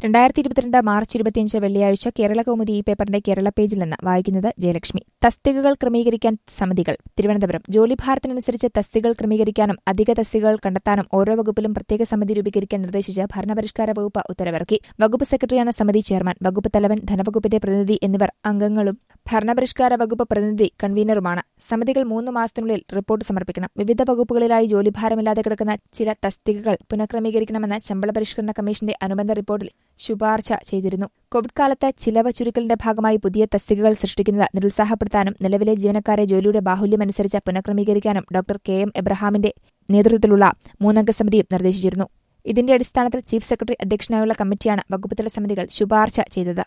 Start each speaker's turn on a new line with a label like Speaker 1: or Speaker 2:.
Speaker 1: രണ്ടായിരത്തി ഇരുപത്തിരണ്ട് മാർച്ച് ഇരുപത്തിയഞ്ച് വെള്ളിയാഴ്ച കേരള കൗമുദി ഈ പേപ്പറിന്റെ കേരള പേജിൽ നിന്ന് വായിക്കുന്നത് ജയലക്ഷ്മി തസ്തികകൾ ക്രമീകരിക്കാൻ സമിതികൾ തിരുവനന്തപുരം ജോലിഭാരത്തിനനുസരിച്ച് തസ്തികകൾ ക്രമീകരിക്കാനും അധിക തസ്തികകൾ കണ്ടെത്താനും ഓരോ വകുപ്പിലും പ്രത്യേക സമിതി രൂപീകരിക്കാൻ നിർദ്ദേശിച്ച് ഭരണപരിഷ്കാര വകുപ്പ് ഉത്തരവിറക്കി വകുപ്പ് സെക്രട്ടറിയാണ് സമിതി ചെയർമാൻ വകുപ്പ് തലവൻ ധനവകുപ്പിന്റെ പ്രതിനിധി എന്നിവർ അംഗങ്ങളും ഭരണപരിഷ്കാര വകുപ്പ് പ്രതിനിധി കൺവീനറുമാണ് സമിതികൾ മൂന്ന് മാസത്തിനുള്ളിൽ റിപ്പോർട്ട് സമർപ്പിക്കണം വിവിധ വകുപ്പുകളിലായി ജോലിഭാരമില്ലാതെ കിടക്കുന്ന ചില തസ്തികകൾ പുനഃക്രമീകരിക്കണമെന്ന് ശമ്പള പരിഷ്കരണ കമ്മീഷന്റെ അനുബന്ധ റിപ്പോർട്ടിൽ ശുപാർശ ചെയ്തിരുന്നു കോവിഡ് കാലത്ത് ചിലവ് ചുരുക്കലിന്റെ ഭാഗമായി പുതിയ തസ്തികകൾ സൃഷ്ടിക്കുന്നത് നിരുത്സാഹപ്പെടുത്താനും നിലവിലെ ജീവനക്കാരെ ജോലിയുടെ ബാഹുല്യമനുസരിച്ച് പുനഃക്രമീകരിക്കാനും ഡോക്ടർ കെ എം എബ്രഹാമിന്റെ നേതൃത്വത്തിലുള്ള മൂന്നംഗ സമിതിയും നിർദ്ദേശിച്ചിരുന്നു ഇതിന്റെ അടിസ്ഥാനത്തിൽ ചീഫ് സെക്രട്ടറി അധ്യക്ഷനായുള്ള കമ്മിറ്റിയാണ് വകുപ്പുതല സമിതികൾ ശുപാർശ ചെയ്തത്